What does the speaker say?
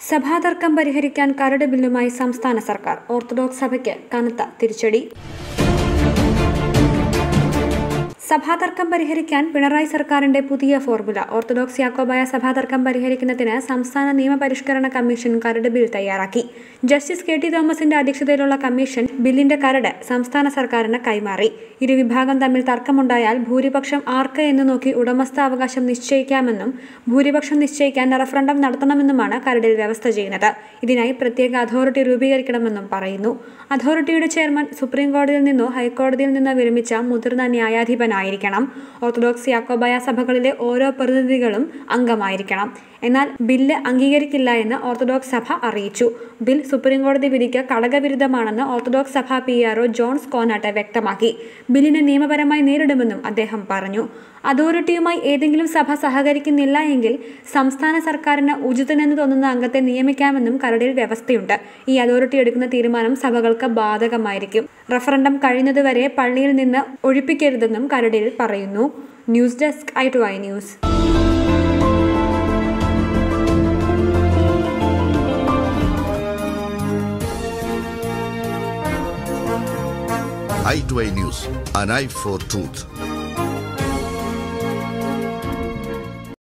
സഭാതർക്കം പരിഹരിക്കാൻ കരട് ബില്ലുമായി സംസ്ഥാന സർക്കാർ ഓർത്തഡോക്സ് സഭയ്ക്ക് കനത്ത തിരിച്ചടി സഭാതർക്കം പരിഹരിക്കാൻ പിണറായി സർക്കാരിന്റെ പുതിയ ഫോർമുല ഓർത്തഡോക്സ് യാക്കോബായ സഭാതർക്കം പരിഹരിക്കുന്നതിന് സംസ്ഥാന നിയമപരിഷ്കരണ കമ്മീഷൻ കരട് ബിൽ തയ്യാറാക്കി ജസ്റ്റിസ് കെ ടി തോമസിന്റെ അധ്യക്ഷതയിലുള്ള കമ്മീഷൻ ബില്ലിന്റെ കരട് സംസ്ഥാന സർക്കാരിന് കൈമാറി ഇരുവിഭാഗം തമ്മിൽ തർക്കമുണ്ടായാൽ ഭൂരിപക്ഷം ആർക്ക് എന്ന് നോക്കി ഉടമസ്ഥാവകാശം നിശ്ചയിക്കാമെന്നും ഭൂരിപക്ഷം നിശ്ചയിക്കാൻ റഫറണ്ടം നടത്തണമെന്നുമാണ് കരടിൽ വ്യവസ്ഥ ചെയ്യുന്നത് ഇതിനായി പ്രത്യേക അതോറിറ്റി രൂപീകരിക്കണമെന്നും പറയുന്നു അതോറിറ്റിയുടെ ചെയർമാൻ സുപ്രീം കോടതിയിൽ നിന്നോ ഹൈക്കോടതിയിൽ നിന്നോ വിരമിച്ച മുതിർന്ന ന്യായാധിപനായിരിക്കണം ഓർത്തഡോക്സ് യാക്കോബായ സഭകളിലെ ഓരോ പ്രതിനിധികളും അംഗമായിരിക്കണം എന്നാൽ ബില്ല് അംഗീകരിക്കില്ല എന്ന് ഓർത്തഡോക്സ് സഭ അറിയിച്ചു ബിൽ സുപ്രീം കോടതി വിധിക്ക് കടകവിരുദ്ധമാണെന്ന് ഓർത്തഡോക്സ് സഭ പി ആർഒ ജോൺസ് കോനാട്ട് വ്യക്തമാക്കി ബില്ലിനെ നിയമപരമായി നേരിടുമെന്നും അദ്ദേഹം പറഞ്ഞു അതോറിറ്റിയുമായി ഏതെങ്കിലും സഭ സഹകരിക്കുന്നില്ല എങ്കിൽ സംസ്ഥാന സർക്കാരിന് ഉചിതനെന്ന് തോന്നുന്ന അംഗത്തെ നിയമിക്കാമെന്നും കരടിൽ വ്യവസ്ഥയുണ്ട് ഈ അതോറിറ്റി എടുക്കുന്ന തീരുമാനം സഭകൾക്ക് ബാധകമായിരിക്കും റഫറണ്ടം കഴിയുന്നതുവരെ പള്ളിയിൽ നിന്ന് ഒഴിപ്പിക്കരുതെന്നും കരടിൽ പറയുന്നു news desk I to I news i2i News, an eye for truth.